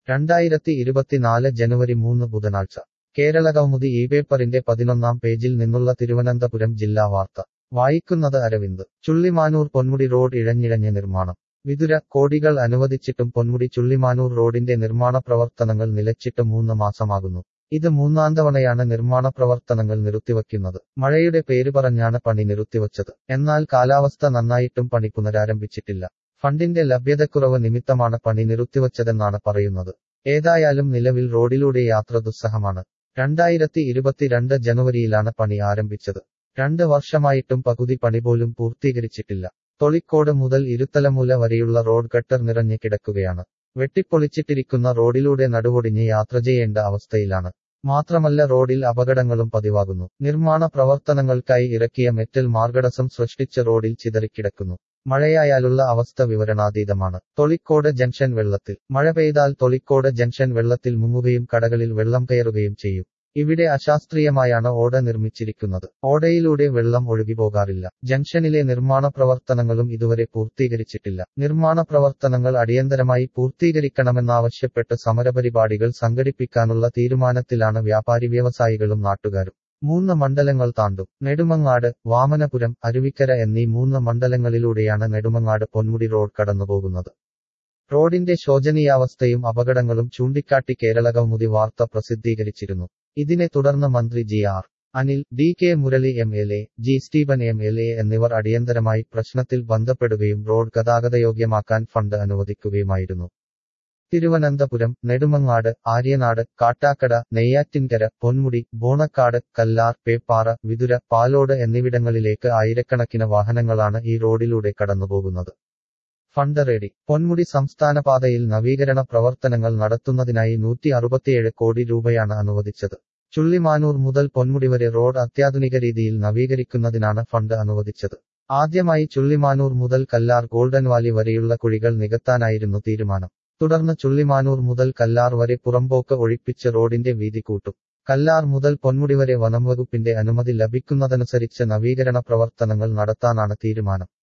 രണ്ടായിരത്തി ഇരുപത്തിനാല് ജനുവരി മൂന്ന് ബുധനാഴ്ച കേരളകൗമുദി ഈ പേപ്പറിന്റെ പതിനൊന്നാം പേജിൽ നിന്നുള്ള തിരുവനന്തപുരം ജില്ലാ വാർത്ത വായിക്കുന്നത് അരവിന്ദ് ചുള്ളിമാനൂർ പൊന്മുടി റോഡ് ഇഴഞ്ഞിഴഞ്ഞ് നിർമ്മാണം വിതുര കോടികൾ അനുവദിച്ചിട്ടും പൊന്മുടി ചുള്ളിമാനൂർ റോഡിന്റെ നിർമ്മാണ പ്രവർത്തനങ്ങൾ നിലച്ചിട്ട് മൂന്ന് മാസമാകുന്നു ഇത് മൂന്നാം തവണയാണ് നിർമ്മാണ പ്രവർത്തനങ്ങൾ നിർത്തിവയ്ക്കുന്നത് മഴയുടെ പേര് പറഞ്ഞാണ് പണി നിർത്തിവച്ചത് എന്നാൽ കാലാവസ്ഥ നന്നായിട്ടും പണി പുനരാരംഭിച്ചിട്ടില്ല ഫണ്ടിന്റെ ലഭ്യതക്കുറവ് നിമിത്തമാണ് പണി നിർത്തിവച്ചതെന്നാണ് പറയുന്നത് ഏതായാലും നിലവിൽ റോഡിലൂടെ യാത്ര ദുസ്സഹമാണ് രണ്ടായിരത്തി ഇരുപത്തിരണ്ട് ജനുവരിയിലാണ് പണി ആരംഭിച്ചത് രണ്ട് വർഷമായിട്ടും പകുതി പണി പോലും പൂർത്തീകരിച്ചിട്ടില്ല തൊളിക്കോട് മുതൽ ഇരുത്തലമൂല വരെയുള്ള റോഡ് ഗട്ടർ നിറഞ്ഞ് കിടക്കുകയാണ് വെട്ടിപ്പൊളിച്ചിട്ടിരിക്കുന്ന റോഡിലൂടെ നടുവൊടിഞ്ഞ് യാത്ര ചെയ്യേണ്ട അവസ്ഥയിലാണ് മാത്രമല്ല റോഡിൽ അപകടങ്ങളും പതിവാകുന്നു നിർമ്മാണ പ്രവർത്തനങ്ങൾക്കായി ഇറക്കിയ മെറ്റൽ മാർഗടസം സൃഷ്ടിച്ച റോഡിൽ ചിതറിക്കിടക്കുന്നു മഴയായാലുള്ള അവസ്ഥ വിവരണാതീതമാണ് തൊളിക്കോട് ജംഗ്ഷൻ വെള്ളത്തിൽ മഴ പെയ്താൽ തൊളിക്കോട് ജംഗ്ഷൻ വെള്ളത്തിൽ മുങ്ങുകയും കടകളിൽ വെള്ളം കയറുകയും ചെയ്യും ഇവിടെ അശാസ്ത്രീയമായാണ് ഓട നിർമ്മിച്ചിരിക്കുന്നത് ഓടയിലൂടെ വെള്ളം ഒഴുകിപ്പോകാറില്ല ജംഗ്ഷനിലെ നിർമ്മാണ പ്രവർത്തനങ്ങളും ഇതുവരെ പൂർത്തീകരിച്ചിട്ടില്ല നിർമ്മാണ പ്രവർത്തനങ്ങൾ അടിയന്തരമായി പൂർത്തീകരിക്കണമെന്നാവശ്യപ്പെട്ട് സമരപരിപാടികൾ സംഘടിപ്പിക്കാനുള്ള തീരുമാനത്തിലാണ് വ്യാപാരി വ്യവസായികളും നാട്ടുകാരും മൂന്ന് മണ്ഡലങ്ങൾ താണ്ടും നെടുമങ്ങാട് വാമനപുരം അരുവിക്കര എന്നീ മൂന്ന് മണ്ഡലങ്ങളിലൂടെയാണ് നെടുമങ്ങാട് പൊന്മുടി റോഡ് കടന്നുപോകുന്നത് റോഡിന്റെ ശോചനീയാവസ്ഥയും അപകടങ്ങളും ചൂണ്ടിക്കാട്ടി കേരള കൗമുദി വാർത്ത പ്രസിദ്ധീകരിച്ചിരുന്നു ഇതിനെ തുടർന്ന് മന്ത്രി G R Anil D K Murali M L A G Steven M L A എന്നിവർ അടിയന്തരമായി പ്രശ്നത്തിൽ ബന്ധപ്പെടുകയും റോഡ് ഗതാഗതയോഗ്യമാക്കാൻ ഫണ്ട് അനുവദിക്കുകയുമായിരുന്നു തിരുവനന്തപുരം നെടുമങ്ങാട് ആര്യനാട് കാട്ടാക്കട നെയ്യാറ്റിൻകര പൊന്മുടി ബോണക്കാട് കല്ലാർ പേപ്പാറ വിതുര പാലോട് എന്നിവിടങ്ങളിലേക്ക് ആയിരക്കണക്കിന് വാഹനങ്ങളാണ് ഈ റോഡിലൂടെ കടന്നുപോകുന്നത് ഫണ്ട് റെഡി പൊന്മുടി സംസ്ഥാന പാതയിൽ നവീകരണ പ്രവർത്തനങ്ങൾ നടത്തുന്നതിനായി നൂറ്റി അറുപത്തിയേഴ് കോടി രൂപയാണ് അനുവദിച്ചത് ചുള്ളിമാനൂർ മുതൽ പൊന്മുടി വരെ റോഡ് അത്യാധുനിക രീതിയിൽ നവീകരിക്കുന്നതിനാണ് ഫണ്ട് അനുവദിച്ചത് ആദ്യമായി ചുള്ളിമാനൂർ മുതൽ കല്ലാർ ഗോൾഡൻ വാലി വരെയുള്ള കുഴികൾ നികത്താനായിരുന്നു തീരുമാനം തുടർന്ന് ചുള്ളിമാനൂർ മുതൽ കല്ലാർ വരെ പുറമ്പോക്ക് ഒഴിപ്പിച്ച് റോഡിന്റെ വീതി കൂട്ടും കല്ലാർ മുതൽ പൊന്മുടി വരെ വനംവകുപ്പിന്റെ അനുമതി ലഭിക്കുന്നതനുസരിച്ച് നവീകരണ പ്രവർത്തനങ്ങൾ നടത്താനാണ് തീരുമാനം